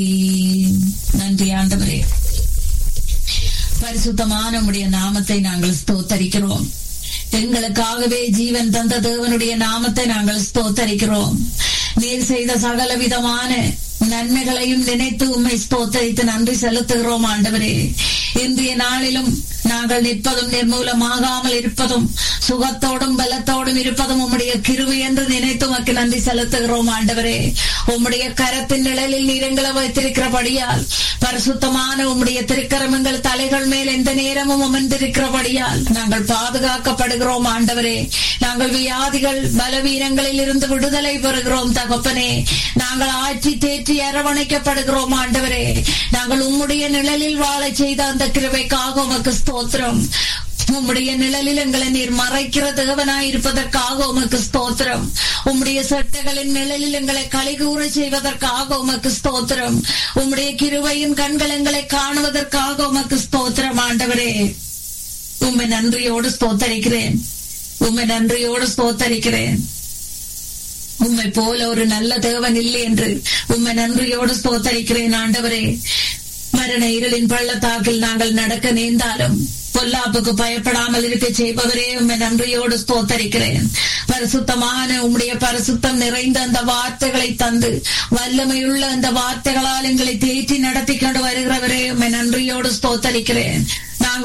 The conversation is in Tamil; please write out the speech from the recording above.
நன்றி ஆண்டவரே பரிசுத்தமான உம்முடைய நாமத்தை நாங்கள் ஸ்தோத்தரிக்கிறோம் எங்களுக்காகவே ஜீவன் தந்த தேவனுடைய நாமத்தை நாங்கள் ஸ்தோத்தரிக்கிறோம் நீர் செய்த சகல விதமான நன்மைகளையும் நினைத்து உண்மை ஸ்தோத்தரித்து நன்றி செலுத்துகிறோம் ஆண்டவரே இன்றைய நாளிலும் நாங்கள் நிற்பதும் நிர்மூலமாகாமல் இருப்பதும் சுகத்தோடும் பலத்தோடும் இருப்பதும் உம்முடைய கிருவி என்று நினைத்து உமக்கு நன்றி செலுத்துகிறோம் ஆண்டவரே உம்முடைய கரத்தின் நிழலில் நீரங்களை வைத்திருக்கிறபடியால் பரிசுத்தமான உம்முடைய திருக்கரமங்கள் தலைகள் மேல் எந்த நேரமும் அமர்ந்திருக்கிறபடியால் நாங்கள் பாதுகாக்கப்படுகிறோம் ஆண்டவரே நாங்கள் வியாதிகள் பலவீனங்களில் இருந்து விடுதலை பெறுகிறோம் தகப்பனே நாங்கள் ஆட்சி தேற்றி அரவணைக்கப்படுகிறோம் ஆண்டவரே நாங்கள் உம்முடைய நிழலில் வாழ செய்த அந்த கிருபைக்காக உமக்கு ஸ்தோத்திரம் உம்முடைய நிழலில் எங்களை நீர் மறைக்கிற தேவனாய் இருப்பதற்காக உமக்கு ஸ்தோத்திரம் உம்முடைய சட்டைகளின் நிழலில் எங்களை கலிகூற செய்வதற்காக உமக்கு ஸ்தோத்திரம் உம்முடைய கிருவையின் கண்கள் எங்களை காணுவதற்காக உமக்கு ஸ்தோத்திரம் ஆண்டவரே உம்மை நன்றியோடு ஸ்தோத்தரிக்கிறேன் உம்மை நன்றியோடு ஸ்தோத்தரிக்கிறேன் உம்மை போல ஒரு நல்ல தேவன் இல்லை என்று உம்மை நன்றியோடு ஸ்தோத்தரிக்கிறேன் ஆண்டவரே மரண இருளின் பள்ளத்தாக்கில் நாங்கள் நடக்க நேர்ந்தாலும் பொல்லாப்புக்கு பயப்படாமல் இருக்க செய்பவரே உண்மை நன்றியோடு ஸ்தோத்தரிக்கிறேன் பரிசுத்தமான உம்முடைய பரிசுத்தம் நிறைந்த அந்த வார்த்தைகளை தந்து வல்லமையுள்ள அந்த வார்த்தைகளால் எங்களை தேற்றி நடத்தி கொண்டு வருகிறவரே உண்மை நன்றியோடு ஸ்தோத்தரிக்கிறேன் நாங்கள்